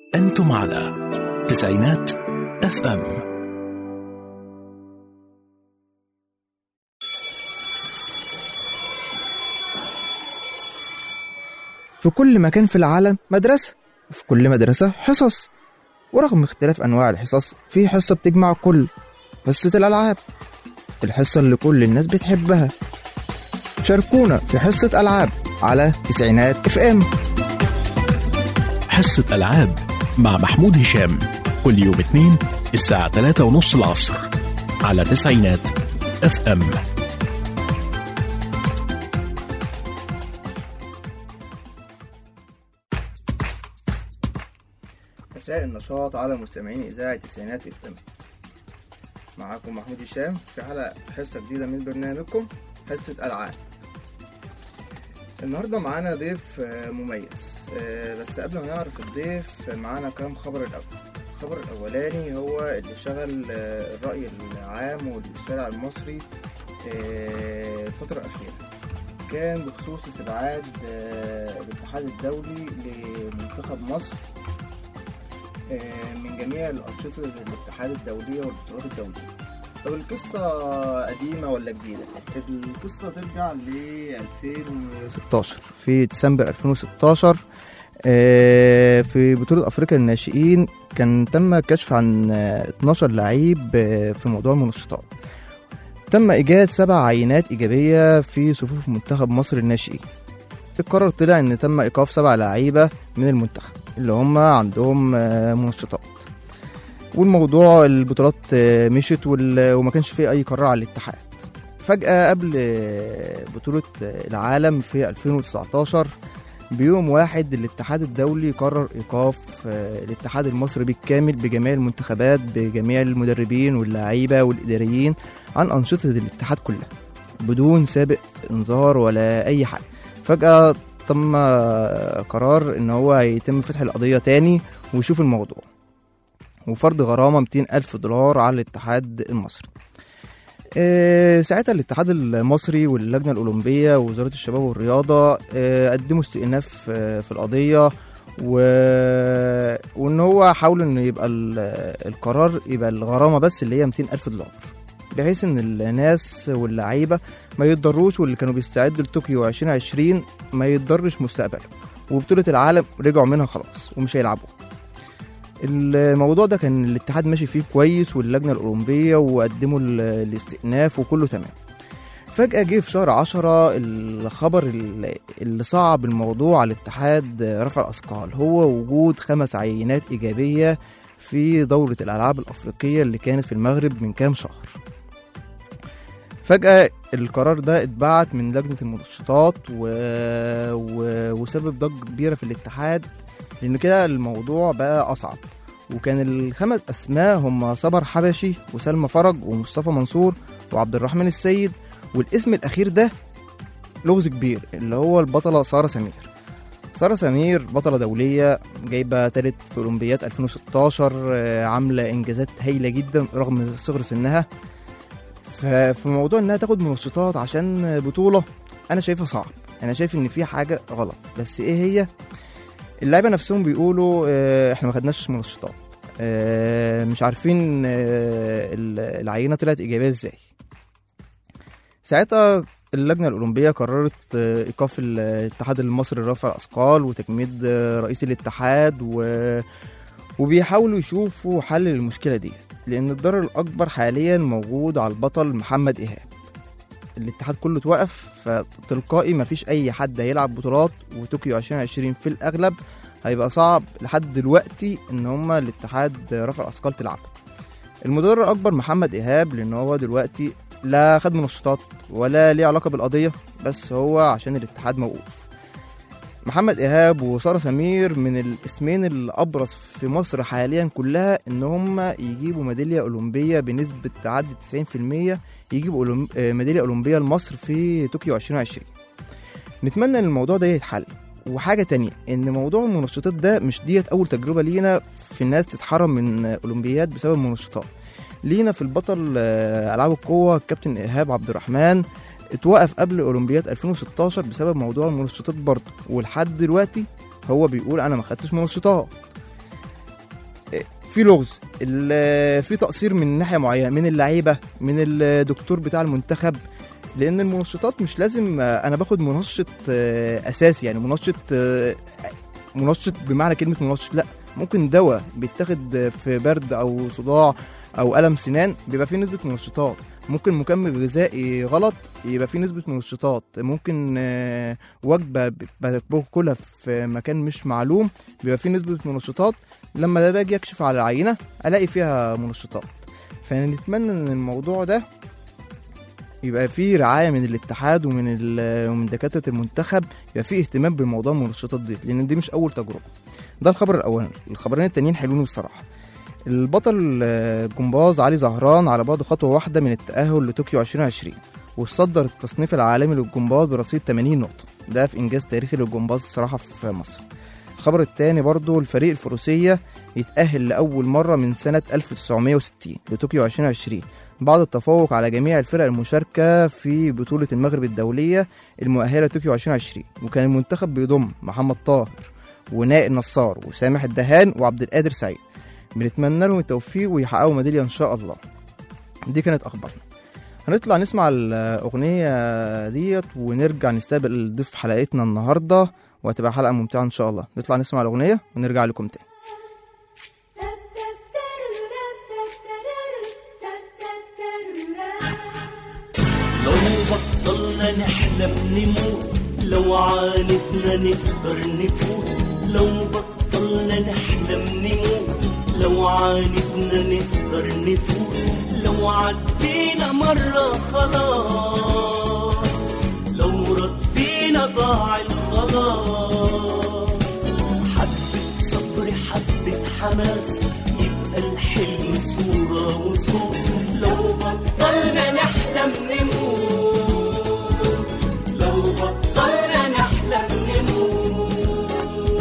أنتم على تسعينات اف ام في كل مكان في العالم مدرسة وفي كل مدرسة حصص ورغم اختلاف أنواع الحصص في حصة بتجمع كل حصة الألعاب الحصة اللي كل الناس بتحبها شاركونا في حصة ألعاب على تسعينات اف ام حصة ألعاب مع محمود هشام كل يوم اثنين الساعة 3 ونص العصر على تسعينات اف ام مساء النشاط على مستمعين إذاعة تسعينات اف ام معاكم محمود هشام في حلقة حصة جديدة من برنامجكم حصة ألعاب النهاردة معانا ضيف آه، مميز آه، بس قبل ما نعرف الضيف معانا كام خبر الأول الخبر الأولاني هو اللي شغل آه، الرأي العام والشارع المصري آه، الفترة الأخيرة كان بخصوص استبعاد آه، الاتحاد الدولي لمنتخب مصر آه، من جميع الأنشطة الاتحاد الدولية والبطولات الدولية طب القصة قديمة ولا جديدة؟ القصة ترجع ل 2016 في ديسمبر 2016 آه، في بطولة أفريقيا للناشئين كان تم كشف عن آه، 12 لعيب آه، في موضوع المنشطات تم إيجاد سبع عينات إيجابية في صفوف منتخب مصر الناشئين القرار طلع إن تم إيقاف سبع لعيبة من المنتخب اللي هم عندهم آه، منشطات والموضوع البطولات آه، مشت وال- وما كانش فيه اي قرار على الاتحاد فجأة قبل آه، بطولة آه، العالم في 2019 بيوم واحد الاتحاد الدولي قرر ايقاف آه، الاتحاد المصري بالكامل بجميع المنتخبات بجميع المدربين واللاعيبه والاداريين عن انشطه الاتحاد كلها بدون سابق انذار ولا اي حاجه فجاه تم آه، قرار ان هو يتم فتح القضيه تاني ويشوف الموضوع وفرض غرامة 200 ألف دولار على الاتحاد المصري آه، ساعتها الاتحاد المصري واللجنة الأولمبية ووزارة الشباب والرياضة آه، قدموا استئناف آه، في القضية و... وإن هو حاولوا إن يبقى ال- القرار يبقى الغرامة بس اللي هي 200 ألف دولار بحيث إن الناس واللعيبة ما يتضروش واللي كانوا بيستعدوا لطوكيو 2020 ما يتضرش مستقبله وبطولة العالم رجعوا منها خلاص ومش هيلعبوا الموضوع ده كان الاتحاد ماشي فيه كويس واللجنة الأولمبية وقدموا ال- الاستئناف وكله تمام فجأة جه في شهر عشرة الخبر اللي- اللي صعب الموضوع على الاتحاد رفع الأثقال هو وجود خمس عينات إيجابية في دورة الألعاب الأفريقية اللي كانت في المغرب من كام شهر فجأة القرار ده اتبعت من لجنة المنشطات و... و... وسبب ضجة كبيرة في الاتحاد لأن كده الموضوع بقى أصعب وكان الخمس أسماء هم صبر حبشي وسلمى فرج ومصطفى منصور وعبد الرحمن السيد والاسم الأخير ده لغز كبير اللي هو البطلة سارة سمير سارة سمير بطلة دولية جايبة تالت في أولمبياد 2016 آه، عاملة إنجازات هايلة جدا رغم صغر سنها ففي موضوع إنها تاخد منشطات عشان بطولة أنا شايفها صعب أنا شايف إن في حاجة غلط بس إيه هي اللعيبه نفسهم بيقولوا آه، احنا ما خدناش منشطات آه، مش عارفين آه، ال- العينه طلعت ايجابيه ازاي ساعتها اللجنه الاولمبيه قررت آه، ايقاف الاتحاد المصري لرفع الاثقال وتجميد آه، رئيس الاتحاد و... وبيحاولوا يشوفوا حل للمشكله دي لان الضرر الاكبر حاليا موجود على البطل محمد ايهاب الاتحاد كله اتوقف فتلقائي مفيش اي حد هيلعب بطولات وطوكيو 2020 في الاغلب هيبقى صعب لحد دلوقتي ان هما الاتحاد رفع الاثقال تلعب المضرر الاكبر محمد ايهاب لان هو دلوقتي لا خد منشطات ولا ليه علاقه بالقضيه بس هو عشان الاتحاد موقوف محمد ايهاب وساره سمير من الاسمين الابرز في مصر حاليا كلها ان هم يجيبوا ميداليه اولمبيه بنسبه تعدي 90% يجيبوا أولم- آه، ميداليه اولمبيه لمصر في طوكيو 2020 نتمنى ان الموضوع ده يتحل وحاجه تانية ان موضوع المنشطات ده مش ديت اول تجربه لينا في الناس تتحرم من اولمبياد بسبب المنشطات لينا في البطل آه، العاب القوه الكابتن ايهاب عبد الرحمن اتوقف قبل اولمبياد 2016 بسبب موضوع المنشطات برضه ولحد دلوقتي هو بيقول انا ما خدتش منشطات في لغز ال- في تقصير من ناحيه معينه من اللعيبه من الدكتور بتاع المنتخب لان المنشطات مش لازم آه، انا باخد منشط آه، اساسي يعني منشط آه، منشط بمعنى كلمه منشط لا ممكن دواء بيتاخد في برد او صداع او الم سنان بيبقى فيه نسبه منشطات ممكن مكمل غذائي غلط يبقى فيه نسبه منشطات ممكن آه، وجبه ب- باكلها في مكان مش معلوم بيبقى فيه نسبه منشطات لما ده باجي اكشف على العينه الاقي فيها منشطات فنتمنى ان الموضوع ده يبقى فيه رعايه من الاتحاد ومن ال- ومن دكاتره المنتخب يبقى فيه اهتمام بموضوع المنشطات دي لان دي مش اول تجربه ده الخبر الاولاني الخبرين التانيين حلوين الصراحه البطل آه، الجمباز علي زهران على بعد خطوه واحده من التاهل لطوكيو 2020 وصدر التصنيف العالمي للجمباز برصيد 80 نقطه ده في انجاز تاريخي للجمباز الصراحه في مصر الخبر التاني برضو الفريق الفروسية يتأهل لأول مرة من سنة 1960 لطوكيو 2020 بعد التفوق على جميع الفرق المشاركة في بطولة المغرب الدولية المؤهلة لطوكيو 2020 وكان المنتخب بيضم محمد طاهر ونائل نصار وسامح الدهان وعبد القادر سعيد بنتمنى لهم التوفيق ويحققوا ميدالية إن شاء الله دي كانت أخبارنا هنطلع نسمع الأغنية ديت ونرجع نستقبل ضيف حلقتنا النهاردة وهتبقى حلقة ممتعة إن شاء الله نطلع نسمع الأغنية ونرجع لكم تاني لو بطلنا نحلم نموت لو عاندنا نقدر نفوت لو بطلنا نحلم نموت لو عاندنا نقدر نفوت لو عدينا مرة خلاص لو ردينا ضاع الخلاص حبة صبر حبة حماس يبقى الحلم صورة وصوت لو بطلنا نحلم نموت لو بطلنا نحلم نموت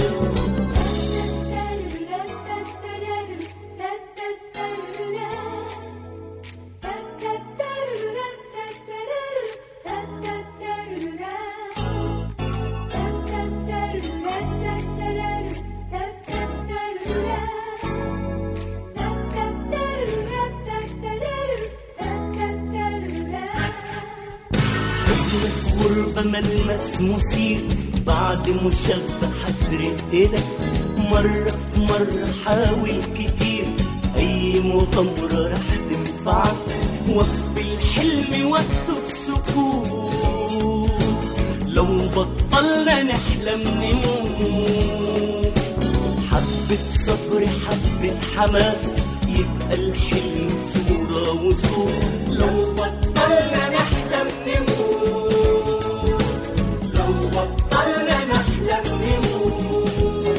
في غربة ملمس مثير بعد مشبع رقلك مرة في مرة حاول كتير أي مغامرة رح تنفعك وقف الحلم وقته في سكوت لو بطلنا نحلم نموت حبة صبر حبة حماس يبقى الحلم صورة وصوت لو بطلنا نحلم نموت لو بطلنا نحلم نموت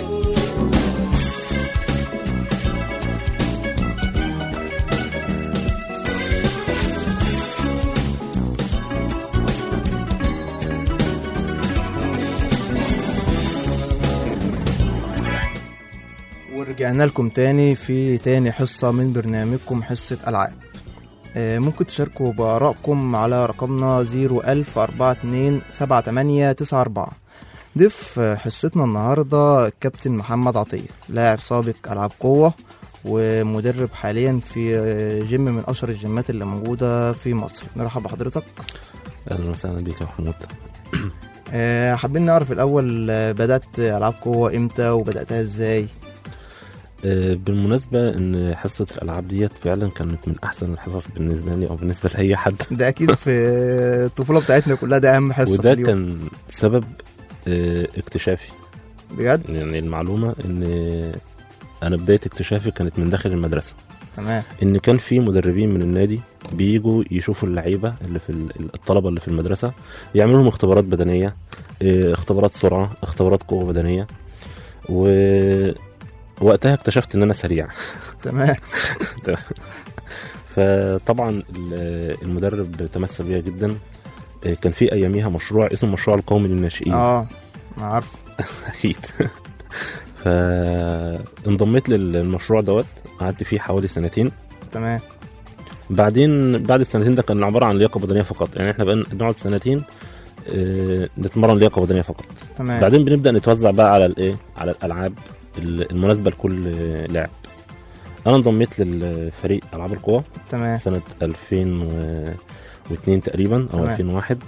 ورجعنا لكم تاني في تاني حصة من برنامجكم حصة ألعاب آه، ممكن تشاركوا بآرائكم على رقمنا 010427894 ضيف آه، حصتنا النهاردة الكابتن محمد عطية لاعب سابق ألعاب قوة ومدرب حاليا في آه، جيم من أشهر الجيمات اللي موجودة في مصر نرحب بحضرتك اهلا وسهلا بيك يا محمود آه، حابين نعرف الأول آه، بدأت ألعاب قوة إمتى وبدأتها إزاي آه، بالمناسبة ان حصة الالعاب ديت فعلا كانت من احسن الحصص بالنسبة لي او بالنسبة لاي حد ده أكيد في الطفولة بتاعتنا كلها ده أهم حصة في وده اليوم. كان سبب آه، اكتشافي بجد يعني المعلومة ان انا بداية اكتشافي كانت من داخل المدرسة تمام ان كان في مدربين من النادي بيجوا يشوفوا اللعيبه اللي في ال- الطلبه اللي في المدرسه يعملوا لهم اختبارات بدنيه إيه، اختبارات سرعه اختبارات قوه بدنيه ووقتها اكتشفت ان انا سريع تمام فطبعا ال- المدرب تمثل بيا جدا إيه، كان في اياميها مشروع اسمه المشروع القومي للناشئين اه أنا عارفه اكيد فانضميت للمشروع دوت قعدت فيه حوالي سنتين تمام بعدين بعد السنتين ده كان عباره عن لياقه بدنيه فقط يعني احنا بقى نقعد سنتين آه، نتمرن لياقه بدنيه فقط تمام بعدين بنبدا نتوزع بقى على الايه على الالعاب ال- المناسبه لكل لاعب انا انضميت للفريق العاب القوى تمام سنه 2002 تقريبا او تمام. 2001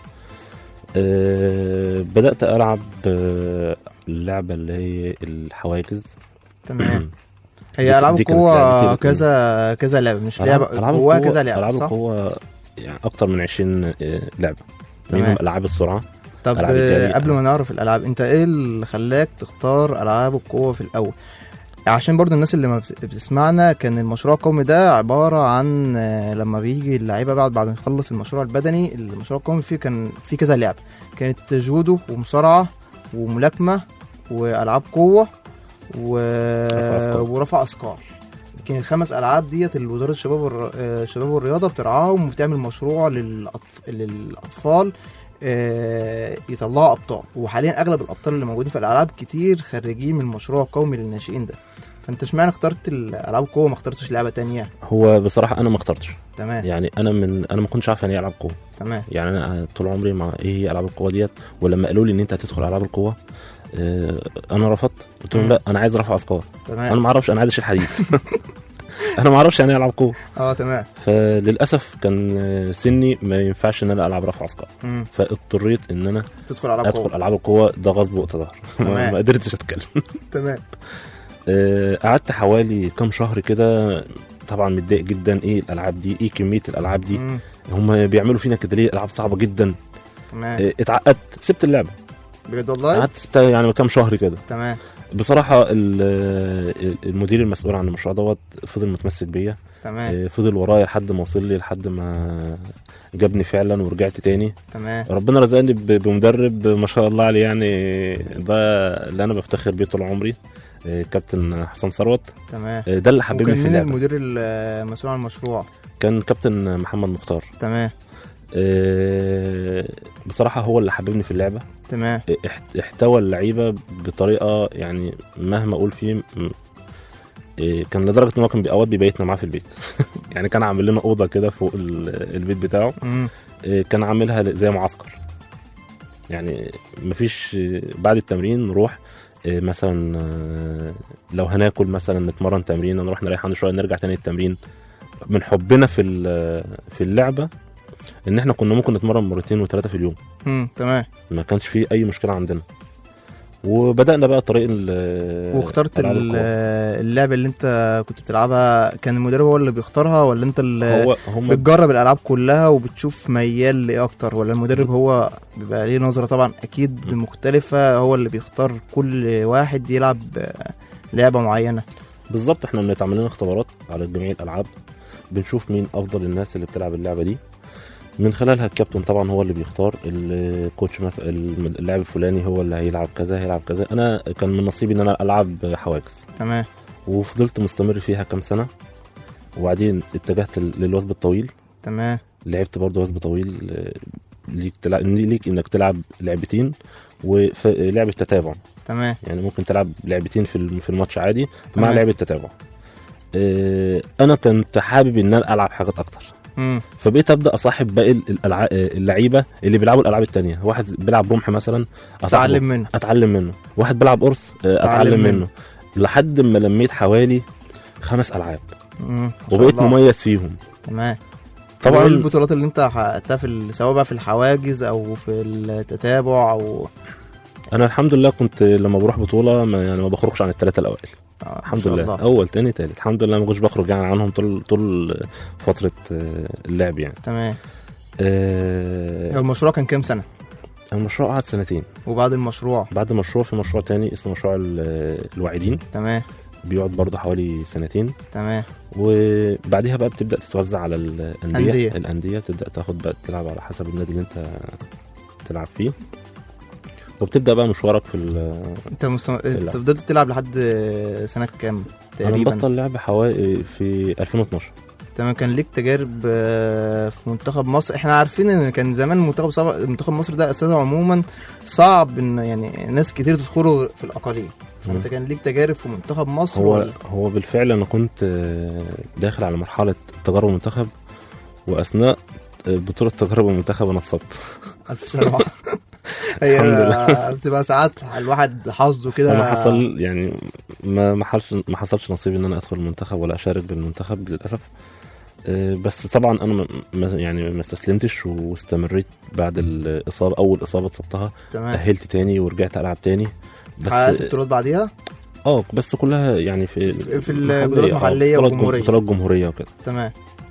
أه بدات العب آه، اللعبه اللي هي الحواجز تمام دي- هي العاب دي كانت القوه لعبتي كذا كذا لعبه مش لعبه العاب جواها القوة- كذا لعبه العاب صح القوه يعني اكتر من 20 آه، لعبه تمام. منهم العاب السرعه طب ألعاب الجري. آه، قبل ما نعرف الالعاب انت ايه اللي خلاك تختار العاب القوه في الاول عشان برضو الناس اللي ما بت- بتسمعنا كان المشروع القومي ده عباره عن آه، لما بيجي اللعيبه بعد بعد ما يخلص المشروع البدني المشروع القومي فيه كان فيه كذا لعبه كانت جودو ومصارعه وملاكمه والعاب قوه و... رفع أثقال. ورفع اثقال كان الخمس العاب ديت اللي وزاره الشباب والر... آه، الشباب والرياضه بترعاهم وبتعمل مشروع للأطف... للاطفال آه، يطلعوا ابطال وحاليا اغلب الابطال اللي موجودين في الالعاب كتير خريجين من المشروع القومي للناشئين ده فانت اشمعنى اخترت الالعاب القوه ما اخترتش لعبه تانية هو بصراحه انا ما اخترتش تمام يعني انا من انا ما كنتش عارف يعني ايه العاب قوه تمام يعني انا طول عمري مع ايه هي العاب القوه ديت ولما قالوا لي ان انت هتدخل العاب القوه آه، انا رفضت قلت لهم مم. لا انا عايز رفع اثقال انا تمام ما اعرفش انا عايز اشيل حديد انا ما اعرفش يعني ايه العاب قوه اه تمام فللاسف كان آه، سني ما ينفعش ان انا العب رفع اثقال مم. فاضطريت ان انا تدخل العاب ادخل قوه العاب القوه ده غصب واقتدار ما تمام. ما قدرتش اتكلم تمام آه، قعدت حوالي كام شهر كده طبعا متضايق جدا ايه الالعاب دي ايه كميه الالعاب دي مم. هم بيعملوا فينا كده ليه العاب صعبه جدا تمام آه، اتعقدت سبت اللعبه بجد والله قعدت سبتها يعني كام شهر كده تمام بصراحه ال- المدير المسؤول عن المشروع دوت فضل متمسك بيا تمام آه، فضل ورايا لحد ما وصل لي لحد ما جابني فعلا ورجعت تاني تمام ربنا رزقني ب- بمدرب ما شاء الله عليه يعني ده اللي انا بفتخر بيه طول عمري آه، كابتن حسام ثروت تمام آه، ده اللي حببني وكان في مين اللعبه المدير المسؤول عن المشروع كان كابتن محمد مختار تمام آه، بصراحه هو اللي حببني في اللعبه تمام احت- احتوى اللعيبه بطريقه يعني مهما اقول فيه م- إيه، كان لدرجه ان هو كان اوقات بيبيتنا معاه في البيت يعني كان عامل لنا اوضه كده فوق ال- البيت بتاعه مم. إيه، كان عاملها زي معسكر يعني مفيش بعد التمرين نروح إيه، مثلا آه، لو هناكل مثلا نتمرن تمرين نروح نريح عنده شويه نرجع تاني التمرين من حبنا في ال- في اللعبه ان احنا كنا ممكن نتمرن مرتين وثلاثه في اليوم مم. تمام ما كانش فيه اي مشكله عندنا وبدانا بقى طريق ال- واخترت ألعاب ال- القوى. اللعبه اللي انت كنت بتلعبها كان المدرب هو اللي بيختارها ولا انت اللي هو هم بتجرب الالعاب كلها وبتشوف ميال لايه اكتر ولا المدرب هو بيبقى ليه نظره طبعا اكيد مختلفه هو اللي بيختار كل واحد يلعب آه، لعبه معينه بالظبط احنا بنتعمل لنا اختبارات على جميع الالعاب بنشوف مين افضل الناس اللي بتلعب اللعبه دي من خلالها الكابتن طبعا هو اللي بيختار الكوتش مثلا اللاعب الفلاني هو اللي هيلعب كذا هيلعب كذا انا كان من نصيبي ان انا العب حواجز تمام وفضلت مستمر فيها كام سنه وبعدين اتجهت للوثب الطويل تمام لعبت برضه وثب طويل آه، ليك تلعب ليك انك تلعب لعبتين ولعبه تتابع تمام يعني ممكن تلعب لعبتين في الم- في الماتش عادي مع تمام. لعبه تتابع آه، انا كنت حابب ان انا العب حاجات اكتر مم. فبقيت ابدا اصاحب باقي الألع- اللعيبه اللي بيلعبوا الالعاب التانية واحد بيلعب رمح مثلا أصاحبه، تعلم منه اتعلم منه واحد بيلعب قرص آه، تعلم اتعلم منه. منه لحد ما لميت حوالي خمس العاب مم. ما شاء وبقيت الله. مميز فيهم تمام طبعا طبعا البطولات اللي انت حققتها في ال- سواء بقى في الحواجز او في التتابع او انا الحمد لله كنت لما بروح بطوله ما يعني ما بخرجش عن الثلاثه الاوائل آه، ما الحمد شاء لله الله. اول تاني تالت الحمد لله ما كنتش بخرج يعني عنهم طول طول فتره آه، اللعب يعني تمام آه، المشروع كان كام سنه المشروع قعد سنتين وبعد المشروع بعد المشروع في مشروع تاني اسمه مشروع ال- الواعدين تمام بيقعد برضه حوالي سنتين تمام وبعديها بقى بتبدا تتوزع على الانديه أندية. الانديه تبدا تاخد بقى تلعب على حسب النادي اللي انت تلعب فيه وبتبدا بقى مشوارك في ال- انت مستم... لا. انت فضلت تلعب لحد سنه كام انا تقريبا مبطل لعب حوالي في 2012 تمام كان ليك تجارب آه، في منتخب مصر احنا عارفين ان كان زمان منتخب صعب... منتخب مصر ده اساسا عموما صعب ان يعني ناس كتير تدخله في الاقاليم فانت مم. كان ليك تجارب في منتخب مصر هو ولا هو بالفعل انا كنت آه، داخل على مرحله تجارب المنتخب واثناء آه، بطوله تجارب المنتخب انا اتصبت الف سلامه هي الحمد بتبقى ساعات الواحد حظه كده انا حصل يعني ما ما حصلش ما حصلش نصيب ان انا ادخل المنتخب ولا اشارك بالمنتخب للاسف آه، بس طبعا انا ما- ما يعني ما استسلمتش واستمريت بعد الاصابه اول اصابه اتصبتها تمام اهلت تاني ورجعت العب تاني حققت بس بطولات بعديها اه بس كلها يعني في في- في محلية، البطولات آه، محلية بطولات جم- وجمهورية. بطولات جمهوريه وكده تمام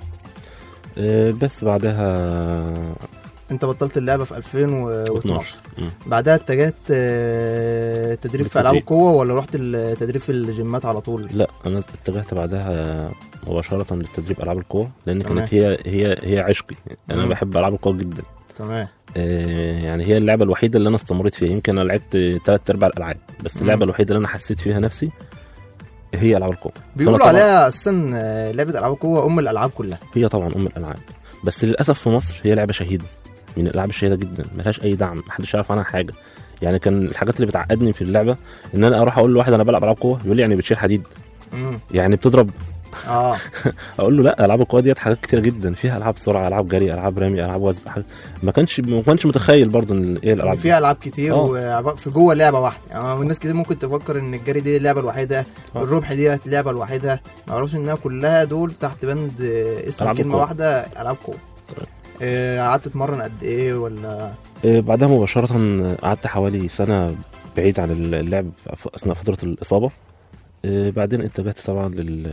آه، بس بعدها انت بطلت اللعبه في 2012 12 مم. بعدها اتجهت آه، تدريب في بالتدريب. العاب القوه ولا رحت التدريب في الجيمات على طول لا انا اتجهت بعدها مباشره للتدريب العاب القوه لان تمام. كانت هي هي هي عشقي انا مم. بحب العاب القوه جدا تمام آه، يعني هي اللعبه الوحيده اللي انا استمريت فيها يمكن انا لعبت ثلاث ارباع الالعاب بس مم. اللعبه الوحيده اللي انا حسيت فيها نفسي هي العاب القوه بيقولوا فأنا طبعاً- عليها اساسا آه، لعبه العاب القوه ام الالعاب كلها هي طبعا ام الالعاب بس للاسف في مصر هي لعبه شهيده من الالعاب الشهيده جدا ملهاش اي دعم محدش يعرف عنها حاجه يعني كان الحاجات اللي بتعقدني في اللعبه ان انا اروح اقول لواحد انا بلعب العاب قوه يقول لي يعني بتشيل حديد امم يعني بتضرب اه اقول له لا العاب القوه ديت حاجات كتيره جدا فيها العاب سرعه العاب جري العاب رمي العاب وزن حاجة. ما كانش ما كانش متخيل برضه ان ايه الالعاب دي. فيها العاب كتير آه. وفي جوه لعبه واحده يعني الناس كتير ممكن تفكر ان الجري دي اللعبه الوحيده آه. الربح دي اللعبه الوحيده ما يعرفوش انها كلها دول تحت بند آه، اسم ألعاب كلمه القوة. واحده العاب قوه آه، قعدت تتمرن قد ايه ولا آه، بعدها مباشره آه، قعدت حوالي سنه بعيد عن اللعب في اثناء فتره الاصابه آه، بعدين اتجهت طبعا لل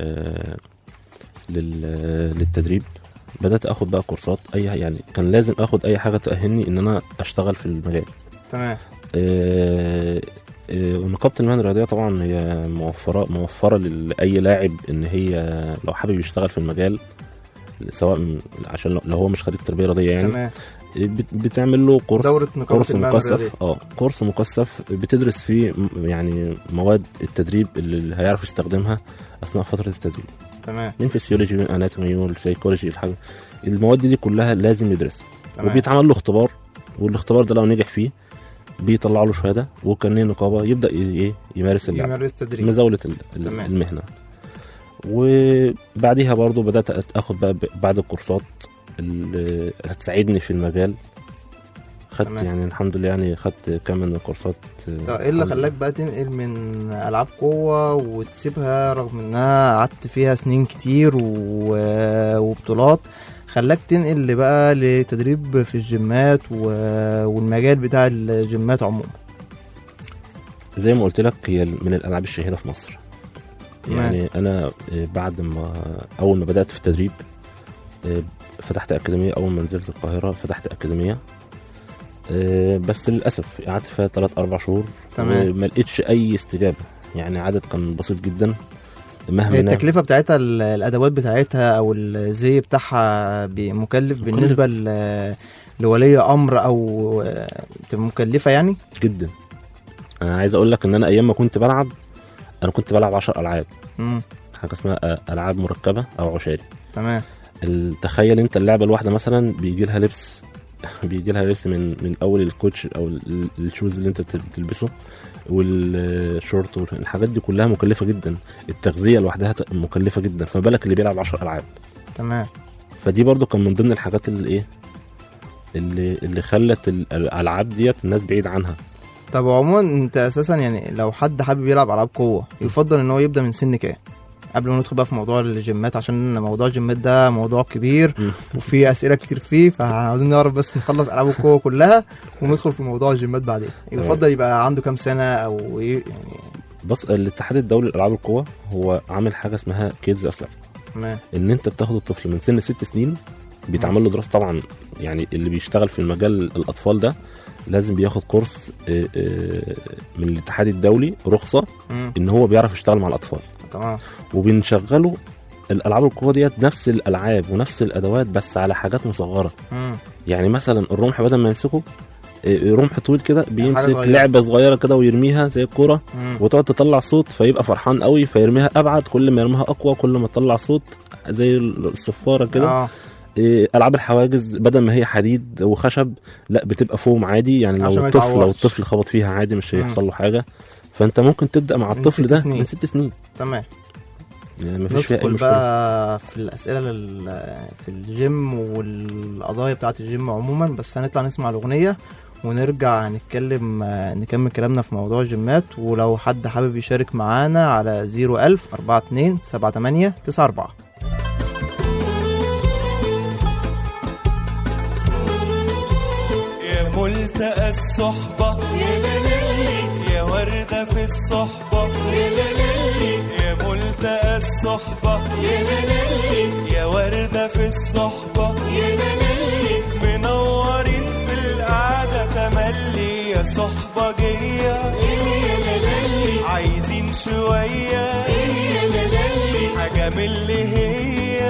لل للتدريب بدات اخد بقى كورسات اي يعني كان لازم اخد اي حاجه تاهلني ان انا اشتغل في المجال تمام آه، آه، ونقابه المهن الرياضيه طبعا هي موفره موفره لاي لاعب ان هي لو حابب يشتغل في المجال سواء م- عشان لو- لو هو مش خريج تربيه رياضيه يعني تمام بت- بتعمل له كورس دورة نقابة كورس المهن مكثف الرياضية. اه كورس مكثف بتدرس فيه م- يعني مواد التدريب اللي هيعرف يستخدمها اثناء فتره التدريب تمام من فيسيولوجي من اناتومي والسيكولوجي الحاجه المواد دي كلها لازم يدرسها تمام وبيتعمل له اختبار والاختبار ده لو نجح فيه بيطلع له شهاده وكارنيه نقابه يبدا ي- ايه يمارس اللعبه يمارس تدريب مزاوله ال- ال- تمام. المهنه وبعديها برضو بدات أت- اخد بقى ب- بعد الكورسات اللي هتساعدني في المجال خدت تمام. يعني الحمد لله يعني خدت كام من الكورسات طب ايه اللي خلاك بقى تنقل من العاب قوه وتسيبها رغم انها قعدت فيها سنين كتير و... وبطولات خلاك تنقل بقى لتدريب في الجيمات و... والمجال بتاع الجيمات عموما زي ما قلت لك هي من الالعاب الشهيره في مصر تمام. يعني انا آه، بعد ما اول ما بدات في التدريب آه، فتحت اكاديميه اول ما نزلت القاهره فتحت اكاديميه آه، بس للاسف قعدت فيها 3 4 شهور تمام. وما لقيتش اي استجابه يعني عدد كان بسيط جدا مهما هي نعم- التكلفه بتاعتها ال- الادوات بتاعتها او الزي بتاعها ب- مكلف بالنسبه ل... لولي امر او تبقى مكلفه يعني جدا انا عايز اقول لك ان انا ايام ما كنت بلعب انا كنت بلعب 10 العاب امم حاجه اسمها آه، العاب مركبه او عشاري تمام ال- تخيل انت اللعبه الواحده مثلا بيجي لها لبس بيجي لها لبس من من اول الكوتش او ال- الشوز اللي انت بت- بتلبسه والشورت والحاجات دي كلها مكلفه جدا التغذيه لوحدها ت- مكلفه جدا فما بالك اللي بيلعب 10 العاب تمام فدي برضو كان من ضمن الحاجات اللي ايه اللي اللي خلت ال- الالعاب ديت الناس بعيد عنها طب عموما انت اساسا يعني لو حد حابب يلعب العاب قوه يفضل ان هو يبدا من سن كام قبل ما ندخل بقى في موضوع الجيمات عشان موضوع الجيمات ده موضوع كبير مم. وفي اسئله كتير فيه فعاوزين نعرف بس نخلص العاب القوه كلها وندخل في موضوع الجيمات بعدين يفضل يبقى عنده كام سنه او ايه يعني بص الاتحاد الدولي لالعاب القوه هو عامل حاجه اسمها كيدز اسلف تمام ان انت بتاخد الطفل من سن ست سنين بيتعمل له دراسه طبعا يعني اللي بيشتغل في المجال الاطفال ده لازم بياخد كورس آه، آه، من الاتحاد الدولي رخصه مم. ان هو بيعرف يشتغل مع الاطفال تمام وبنشغله الالعاب القوه ديت نفس الالعاب ونفس الادوات بس على حاجات مصغره مم. يعني مثلا الرمح بدل ما يمسكه آه، رمح طويل كده بيمسك صغيرة. لعبه صغيره كده ويرميها زي الكوره مم. وتقعد تطلع صوت فيبقى فرحان قوي فيرميها ابعد كل ما يرميها اقوى كل ما تطلع صوت زي الصفاره كده اه إيه، العاب الحواجز بدل ما هي حديد وخشب لا بتبقى فوم عادي يعني عشان لو ما الطفل لو يتعورش. الطفل خبط فيها عادي مش مم. هيحصل له حاجه فانت ممكن تبدا مع من الطفل ست ده سنين. من ست سنين تمام يعني مفيش فيها اي ندخل مشكله بقى في الاسئله لل... في الجيم والقضايا بتاعه الجيم عموما بس هنطلع نسمع الاغنيه ونرجع نتكلم آه، نكمل كلامنا في موضوع الجيمات ولو حد حابب يشارك معانا على 01000 42 78 94 يا ملتقى الصحبة يا وردة في الصحبة يا ملتقى الصحبة يا وردة في الصحبة منورين في القعدة تملي يا صحبة جاية عايزين شوية حاجة من اللي هي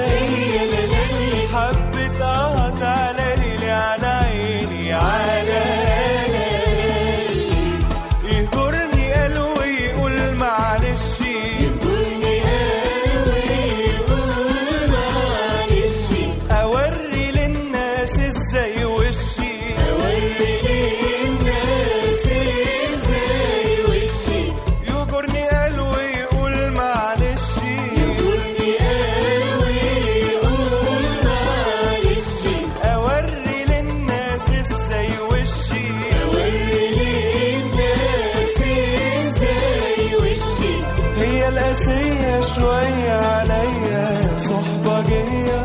حبة اه تعالى لي على عيني على يهجرني قال ويقول معلش اوري للناس ازاي وشي يهجرني قال ويقول معلش اوري للناس ازاي وشي هي القاسية شوية عليا صحبة جاية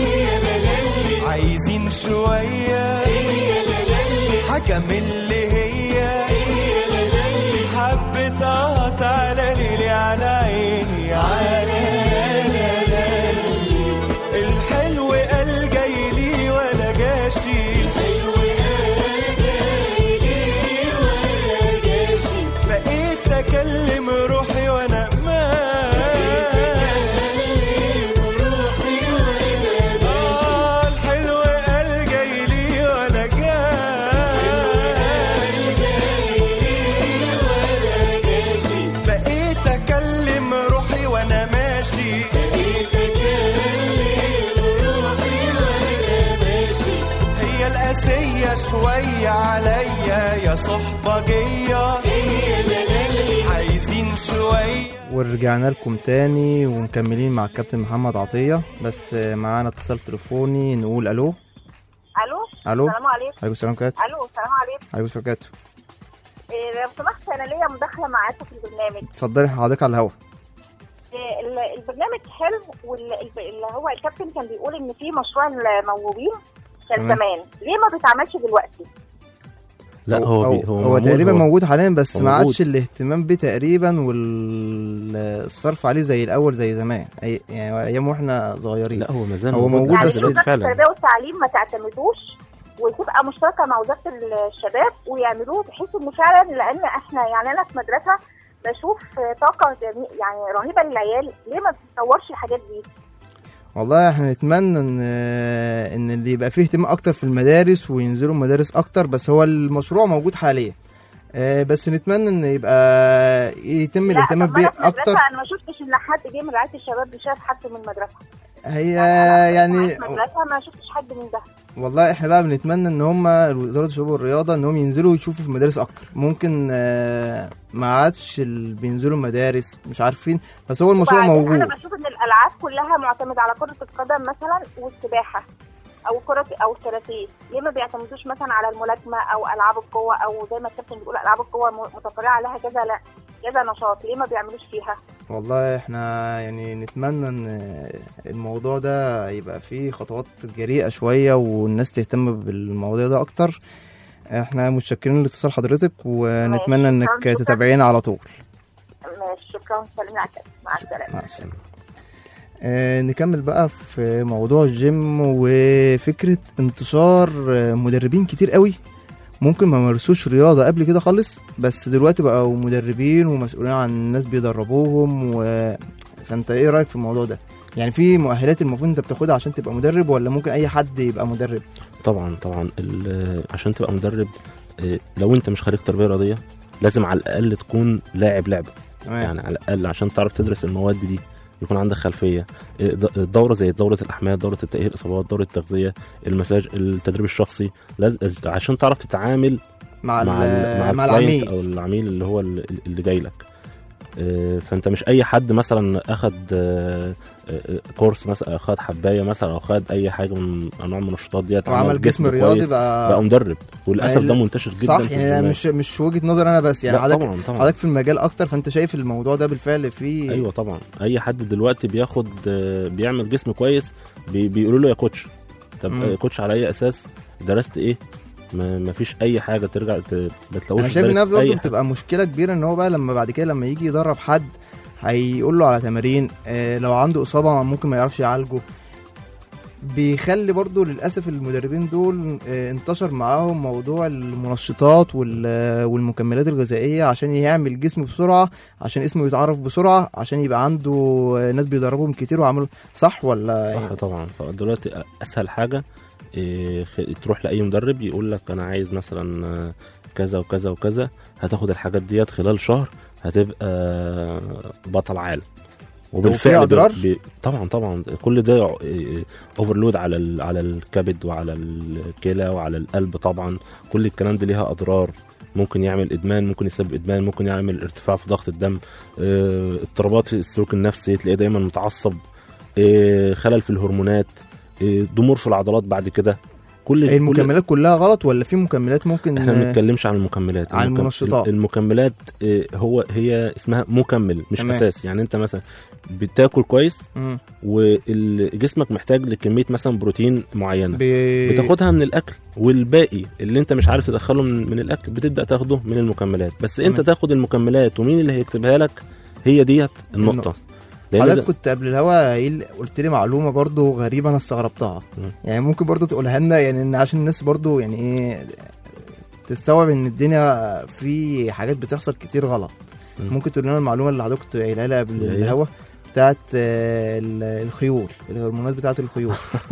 عايزين شوية حاجة من اللي هي حبيتها تعالى لي على عيني على الحلو قال جاي لي ولا جاشي بقيت اكلم روحي وانا آه الحلو قال جاي لي وانا جاي بقيت اكلم روحي وانا ماشي هي القاسية شوية عليا يا صحبة جاية عايزين شوية ورجعنا لكم تاني ومكملين مع الكابتن محمد عطية بس آه، معانا اتصال تليفوني نقول الو الو الو السلام عليكم عليكم السلام كات الو السلام عليكم عليكم السلام كات إيه لو سمحت انا ليا مداخله معاكم في البرنامج اتفضلي حضرتك على الهوا إيه ال- البرنامج حلو واللي هو الكابتن كان بيقول ان في مشروع الموهوبين كان تمام. زمان ليه ما بيتعملش دلوقتي لا هو هو, بي هو, هو معمول، تقريبا هو موجود حاليا بس هو ما موجود. عادش الاهتمام بيه تقريبا والصرف عليه زي الاول زي زمان أي يعني ايام واحنا صغيرين لا هو ما زال هو موجود يعني بس وزاره فعلا التربيه والتعليم ما تعتمدوش وتبقى مشتركه مع وزاره الشباب ويعملوه بحيث ان فعلا لان احنا يعني انا في مدرسه بشوف طاقه جميل يعني رهيبه للعيال ليه ما بتطورش الحاجات دي والله احنا نتمنى ان ان اللي يبقى فيه اهتمام اكتر في المدارس وينزلوا المدارس اكتر بس هو المشروع موجود حاليا آه، بس نتمنى ان يبقى يتم لا، الاهتمام طب أنا بيه في مدرسة اكتر انا ما شفتش ان حد جه من رعايه الشباب شاف حد من المدرسه هي أنا يعني في مدرسه ما شفتش حد من ده والله احنا بقى بنتمنى ان هم وزاره الشباب والرياضه ان هم ينزلوا يشوفوا في المدارس اكتر ممكن آه، ما عادش اللي بينزلوا المدارس مش عارفين بس هو المشروع وبعدين موجود انا بشوف ان الالعاب كلها معتمده على كره القدم مثلا والسباحه او كره او الكاراتيه ليه ما بيعتمدوش مثلا على الملاكمه او العاب القوه او زي ما الكابتن بيقول العاب القوه م- متفرعه عليها كذا لا كذا نشاط ليه ما بيعملوش فيها والله احنا يعني نتمنى ان الموضوع ده يبقى فيه خطوات جريئة شوية والناس تهتم بالمواضيع ده اكتر احنا متشكرين لاتصال حضرتك ونتمنى ماشي، انك شكراً. تتابعينا على طول ماشي شكرا سلام على الكابتن. مع السلامه مع السلامة آه نكمل بقى في موضوع الجيم وفكرة انتشار آه، مدربين كتير قوي ممكن ما مارسوش رياضة قبل كده خالص بس دلوقتي بقوا مدربين ومسؤولين عن الناس بيدربوهم و... فانت ايه رأيك في الموضوع ده يعني في مؤهلات المفروض انت بتاخدها عشان تبقى مدرب ولا ممكن اي حد يبقى مدرب طبعا طبعا ال- عشان تبقى مدرب آه، لو انت مش خريج تربيه رياضيه لازم على الاقل تكون لاعب لعبه تمام يعني على الاقل عشان تعرف تدرس المواد دي يكون عندك خلفيه إيه، د- دوره زي دوره الاحمال دوره التاهيل الاصابات دوره التغذيه المساج التدريب الشخصي لاز... عشان تعرف تتعامل مع مع ال... ال- مع, مع الكلاينت العميل او العميل اللي هو ال- اللي جاي لك آه، فانت مش اي حد مثلا اخد آه، آه، كورس مثلا اخد حبايه مثلا او خد اي حاجه من انواع من النشاطات ديت وعمل جسم رياضي كويس، بقى, بقى مدرب وللاسف يعني ده منتشر جدا صح في يعني الجامعات. مش مش وجهه نظر انا بس يعني لا حضرتك طبعا طبعا حضرتك في المجال اكتر فانت شايف الموضوع ده بالفعل فيه ايوه طبعا اي حد دلوقتي بياخد آه، بيعمل جسم كويس بي بيقولوا له يا كوتش طب مم. آه، كوتش على اي اساس درست ايه ما ما فيش اي حاجه ترجع ت- ما تلاقوش انا شايف انها دارس أي برضه حاجة. بتبقى مشكله كبيره ان هو بقى لما بعد كده لما يجي يدرب حد هيقول له على تمارين آه لو عنده اصابه ممكن ما يعرفش يعالجه بيخلي برضه للاسف المدربين دول آه انتشر معاهم موضوع المنشطات وال- والمكملات الغذائيه عشان يعمل جسم بسرعه عشان اسمه يتعرف بسرعه عشان يبقى عنده آه، ناس بيدربهم كتير وعملوا صح ولا صح طبعا دلوقتي اسهل حاجه إيه، خ- تروح لاي مدرب يقول لك انا عايز مثلا آه، كذا وكذا وكذا هتاخد الحاجات ديت خلال شهر هتبقى بطل عالم وفيها بي- أضرار؟ بي- طبعا طبعا كل ده اوفرلود على ال- على الكبد وعلى الكلى وعلى القلب طبعا كل الكلام ده ليها اضرار ممكن يعمل ادمان ممكن يسبب ادمان ممكن يعمل ارتفاع في ضغط الدم آه، اضطرابات في السلوك النفسي تلاقيه دايما متعصب آه، خلل في الهرمونات آه، ضمور في العضلات بعد كده كل هي كل- المكملات كلها غلط ولا في مكملات ممكن احنا ما آه، بنتكلمش عن المكملات عن المكم- المنشطات. المكملات آه، هو هي اسمها مكمل مش تمام. اساس يعني انت مثلا بتاكل كويس مم. وجسمك محتاج لكميه مثلا بروتين معينه بي- بتاخدها من الاكل والباقي اللي انت مش عارف تدخله من, من الاكل بتبدا تاخده من المكملات بس انت تمام. تاخد المكملات ومين اللي هيكتبها لك هي ديت النقطه النقطة. لان حضرتك ده كنت قبل الهوا قايل- قلت لي معلومه برضو غريبه انا استغربتها مم. يعني ممكن برضو تقولها لنا يعني إن عشان الناس برضو يعني ايه تستوعب ان الدنيا في حاجات بتحصل كتير غلط مم. ممكن تقول لنا المعلومه اللي حضرتك كنت قايلها لي قبل اللي هي؟ الهوا بتاعت آه، ال- الخيول الهرمونات بتاعت الخيول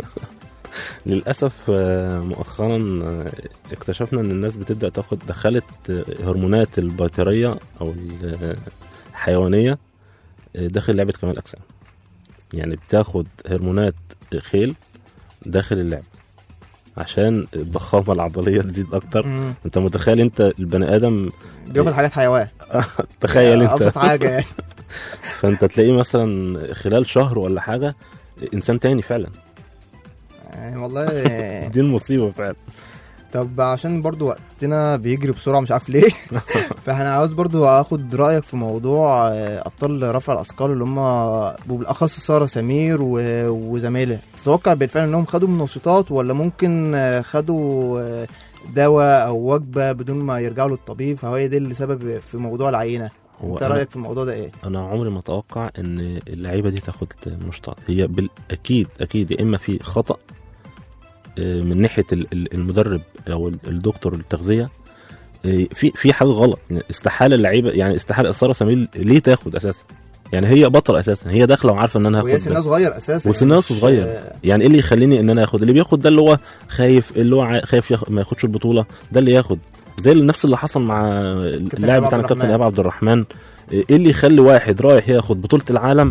للاسف آه، مؤخرا آه، اكتشفنا ان الناس بتبدا تاخد دخلت آه، هرمونات البيطريه او ال- الحيوانيه آه، داخل لعبه كمال الاجسام يعني بتاخد هرمونات خيل داخل اللعبه عشان الضخامه العضليه تزيد اكتر مم. انت متخيل انت البني ادم بياخد حاجات حيوان تخيل انت ابسط حاجه يعني فانت تلاقيه مثلا خلال شهر ولا حاجه انسان تاني فعلا يعني والله دي المصيبه فعلا طب عشان برضو وقتنا بيجري بسرعه مش عارف ليه فاحنا عاوز برضو اخد رايك في موضوع آه، ابطال رفع الاثقال اللي هم وبالاخص ساره سمير و- وزمايلها تتوقع بالفعل انهم خدوا منشطات ولا ممكن آه، خدوا آه، دواء او وجبه بدون ما يرجعوا للطبيب فهو دي اللي سبب في موضوع العينه هو انت أنا- رايك في الموضوع ده ايه انا عمري ما اتوقع ان اللعيبه دي تاخد منشطات هي بالاكيد اكيد يا اما في خطا آه، من ناحيه ال- ال- المدرب او ال- الدكتور التغذيه آه، في في حاجه غلط استحاله اللعيبه يعني استحاله ساره سمير ليه تاخد اساسا يعني هي بطل اساسا هي داخله وعارفه ان انا وهي هاخد سنها ده. صغير اساسا وسنها مش- صغير. آه، يعني ايه اللي يخليني ان انا اخد اللي بياخد ده اللي هو خايف اللي هو عا- خايف ياخد ما ياخدش البطوله ده اللي ياخد زي اللي نفس اللي حصل مع اللاعب إيهاب بتاعنا عبد كابتن الرحمن. ايهاب عبد الرحمن ايه اللي يخلي واحد رايح ياخد بطوله العالم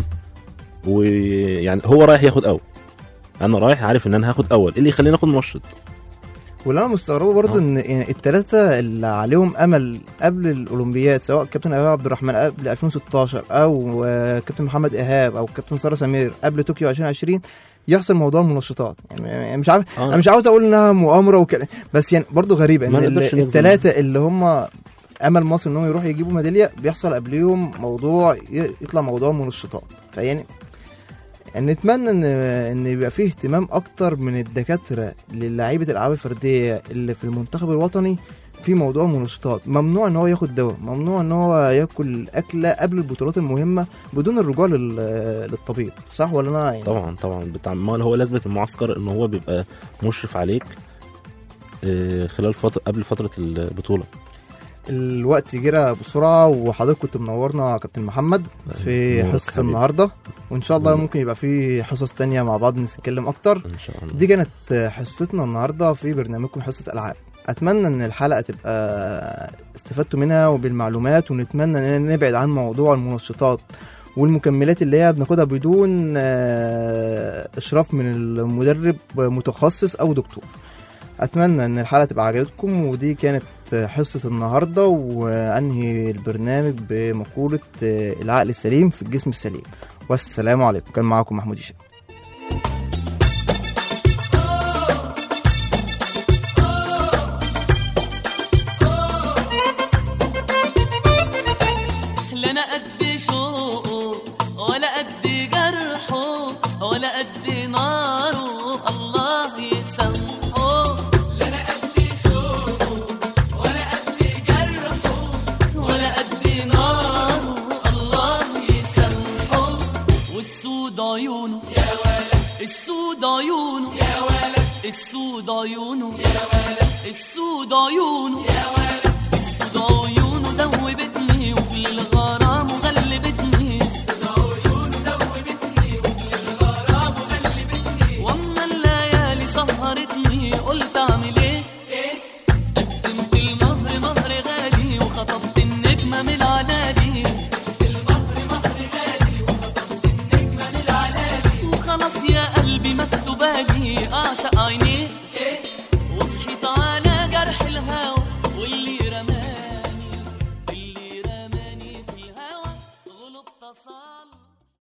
ويعني هو رايح ياخد اول انا رايح عارف ان انا هاخد اول ايه اللي يخليني اخد منشط واللي انا مستغربه برضو آه. ان يعني الثلاثه اللي عليهم امل قبل الاولمبياد سواء كابتن ايهاب عبد الرحمن قبل 2016 او آه، كابتن محمد ايهاب او كابتن ساره سمير قبل طوكيو 2020 يحصل موضوع المنشطات يعني مش عارف آه. انا مش عاوز اقول انها مؤامره وكده بس يعني برضو غريبه ما ان نقدرش نجزم. الثلاثه اللي هم امل مصر انهم يروحوا يجيبوا ميداليه بيحصل قبليهم موضوع ي- يطلع موضوع منشطات فيعني يعني نتمنى ان ان يبقى فيه اهتمام اكتر من الدكاتره للاعيبه الالعاب الفرديه اللي في المنتخب الوطني في موضوع المنشطات ممنوع ان هو ياخد دواء ممنوع ان هو ياكل اكله قبل البطولات المهمه بدون الرجوع لل- للطبيب صح ولا انا يعني طبعا طبعا بتاع ما هو لازمه المعسكر ان هو بيبقى مشرف عليك آه، خلال فتره قبل فتره البطوله الوقت جرى بسرعه وحضرتك كنت منورنا يا كابتن محمد في نورك حصه حبيبي. النهارده وان شاء الله نورك. ممكن يبقى في حصص تانية مع بعض نتكلم اكتر ان شاء الله دي كانت حصتنا النهارده في برنامجكم حصه العاب اتمنى ان الحلقه تبقى استفدتوا منها وبالمعلومات ونتمنى اننا نبعد عن موضوع المنشطات والمكملات اللي هي بناخدها بدون آه، اشراف من المدرب متخصص او دكتور اتمنى ان الحلقه تبقى عجبتكم ودي كانت حصه النهارده وانهي البرنامج بمقوله العقل السليم في الجسم السليم والسلام عليكم كان معاكم محمود هشام لا انا قد شوقه ولا قد جرحه ولا قد ناره الله يسامحه لا انا قد شوقه ولا قد جرحه ولا قد ناره الله يسامحه والسود عيونه يا ولد السود عيونه يا ولد السود عيونه يا ولد السود عيونه يا ولد